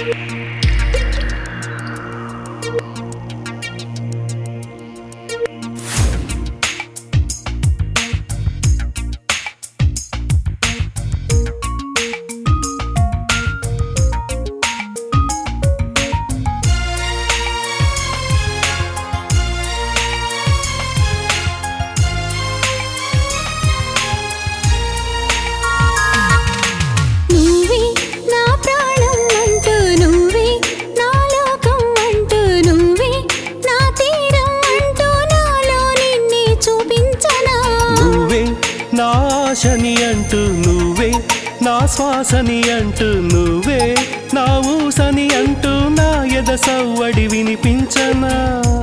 నువ్వే నా ప్రాణం అంటూ నువ్వే నా లోకం అంటూ నువ్వే నా తీరం అంటూ నాలో నిన్నే చూపించనా నువ్వే నా ఆశని అంటూ నువ్వే నా శ్వాసని అంటూ నువ్వే నా ఊసని అంటూ నా ఎద సవ్వడి వినిపించనా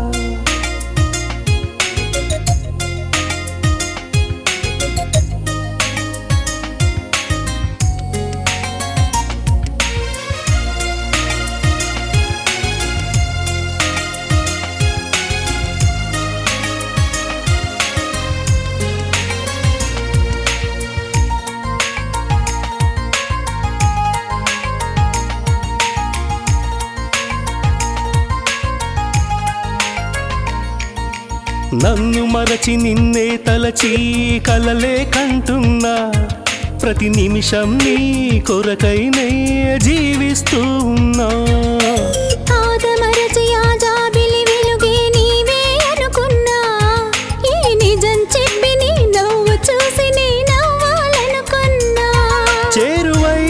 నన్ను మరచి నిన్నే తలచి కలలే కంటున్నా ప్రతి నిమిషం నీ కొరకైనే జీవిస్తూ ఉన్నా ఆదమరచి ఆ జాబిలి వెలుగే నీవే అనుకున్నా ఈ నిజం చెప్పి నీ నవ్వు చూసి నీ నవ్వాలనుకున్నా చేరువై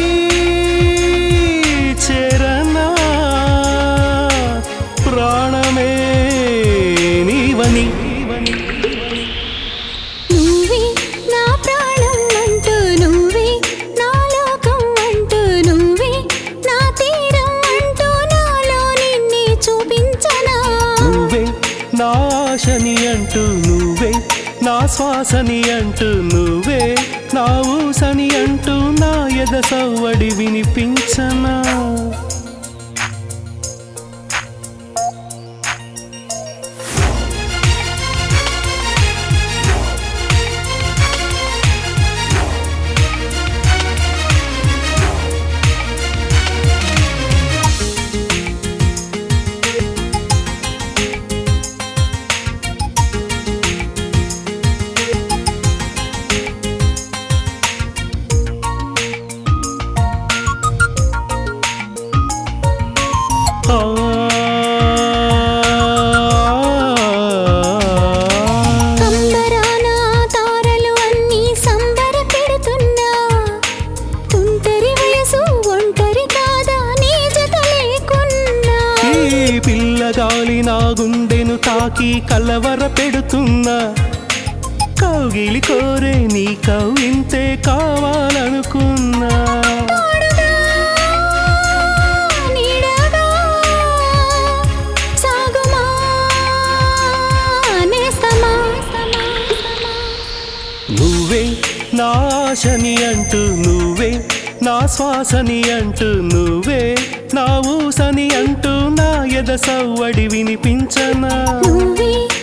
చేరనా ప్రాణమే నీవని నువ్వే నా ప్రాణం అంటూ నువ్వే నా లోకం అంటూ నువ్వే నా తీరం అంటూ నాలో నిన్నే చూపించనా నువ్వే నా ఆశని అంటూ నువ్వే నా శ్వాసని అంటూ నువ్వే నా ఊసని అంటూ నా ఎద సవ్వడి వినిపించనా కంబరాన తారలు అన్నీ సంబర పెడుతున్నా తుంటరి వయసు ఒంటరి కాదా నీ జత లేకున్నా ఈ పిల్లగాలి నా గుండెను తాకి కలవర పెడుతున్నా కౌగిలి కోరే నీ కవ్వింతే కావాలనుకున్నా తోడుగా, నీడగా సాగుమా నేస్తమా నువ్వే నా ఆశని అంటూ నువ్వే నా శ్వాసని అంటూ నువ్వే నా ఊసని అంటూ నా ఎద సవ్వడి వినిపించనా నువ్వే